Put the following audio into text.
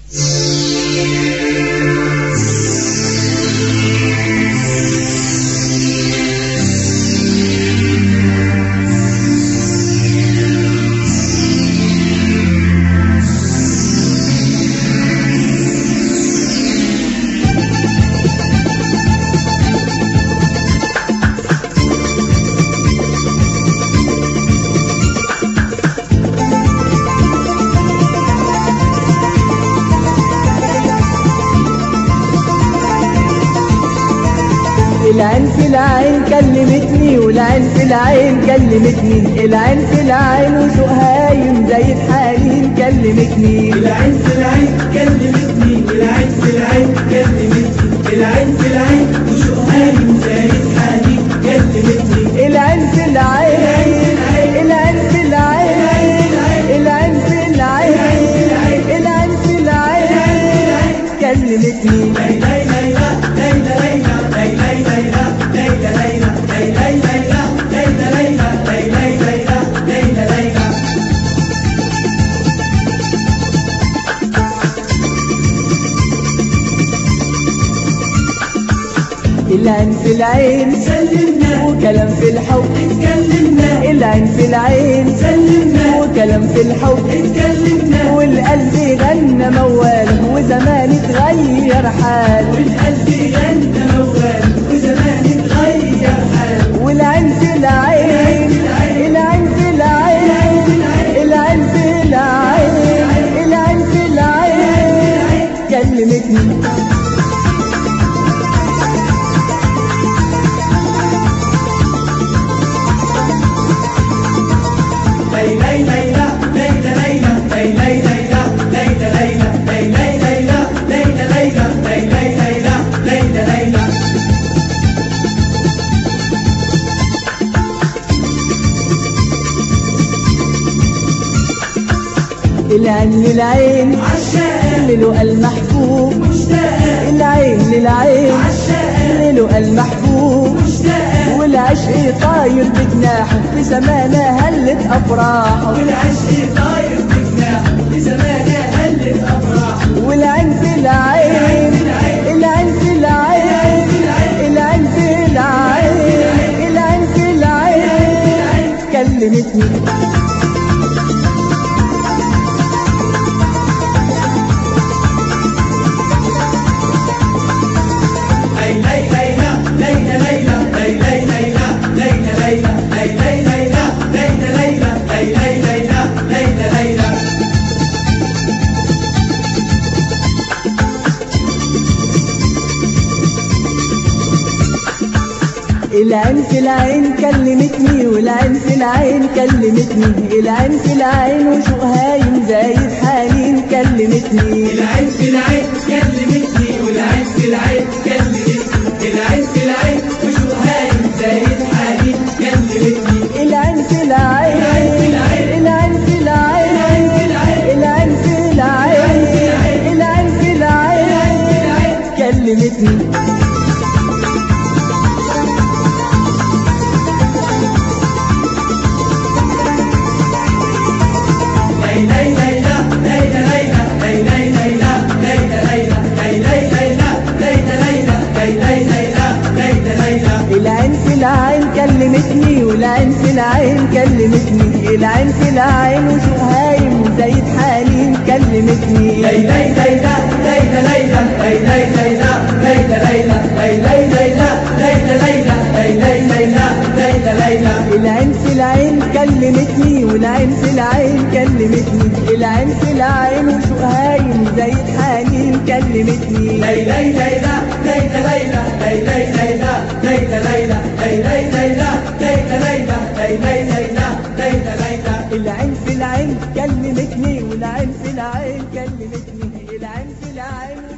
العين في العين كلمتني والعين في العين كلمتني العين في العين وشوق هايم زي الحنين كلمتني العين في العين كلمتني العين في العين كلمتني العين في العين وشوق هايم زي الحنين كلمتني العين في العين العين في العين العين في العين العين في العين كلمتني ليلى ليلى ليلى ليلى ليلى ليلى ليلى ليلى ليلى ليلى ليلى ليلى ليلى ليلى ليلى ليلى العين في العين سلمنا وكلام في الحب اتكلمنا العين في العين سلمنا وكلام في الحب اتكلمنا والقلب غنى موال وزمان اتغير حال والقلب غنى موال وزمان اتغير حاله والعين في العين العين في العين العين في العين العين في العين كلمتني ليلى ليلى ليلى ليلى ليلى ليلى ليلى ليلى ليلى ليلى ليلى ليلى ليلى ليلى ليلى ليلى العين للعين عشاقة للقى المحبوب مشتاقة العين للعين عشاقة للقى المحبوب مشتاقة والعشق طاير بجناحه في زمانه هلت افراحه والعشق طاير بجناحه لزمانه هلت أفراحه والعين في العين العين في العين العين في العين العين في العين كلمتني ليلى ليلى ليلى ليلى ليلى ليلى ليلى ليلى ليلى ليلى ليلى ليلى ليلى ليلى ليلى ليلى العين في العين كلمتني والعين في العين كلمتني العين في العين وشوق هايم زايد حنين كلمتني العين في العين كلمتني والعين في العين كلمتني العين في العين وشو هايم زايد حالي كلمتني العين في العين العين في العين العين في العين العين في العين كلمتني ليلى ليلى ليلى ليلى ليلى ليلى ليلى ليلى ليلى ليلى ليلى ليلى ليلى ليلى ليلى العين في العين كلمتني والعين في العين كلمتني العين في العين وشوق هايم زايد حنين كلمتني ليلى ليلى ليلى ليلى ليلى ليلى ليلى ليلى ليلى ليلى ليلى ليلى ليلى ليلى ليلى ليلى العين في العين كلمتني والعين في العين كلمتني العين في العين وشوق هايم زايد حنين كلمتني ليلى ليلى ليلى ليلى ليلى ليلى ليلى ليلى ليلى ليلى ليلى ليلى ليلى ليلى ليلى ليلى العين في العين كلمتني والعين في العين كلمتني العين في العين